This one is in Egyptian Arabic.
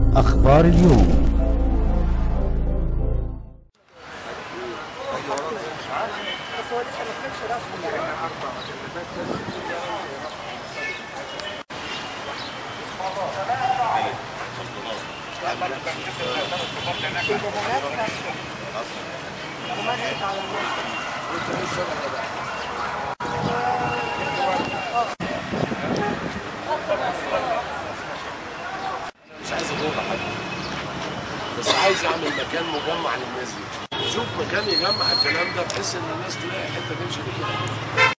أخبار اليوم مش عايز اضر حد بس عايز اعمل مكان مجمع للناس دي شوف مكان يجمع الكلام ده بحيث ان الناس تلاقي حته تمشي فيها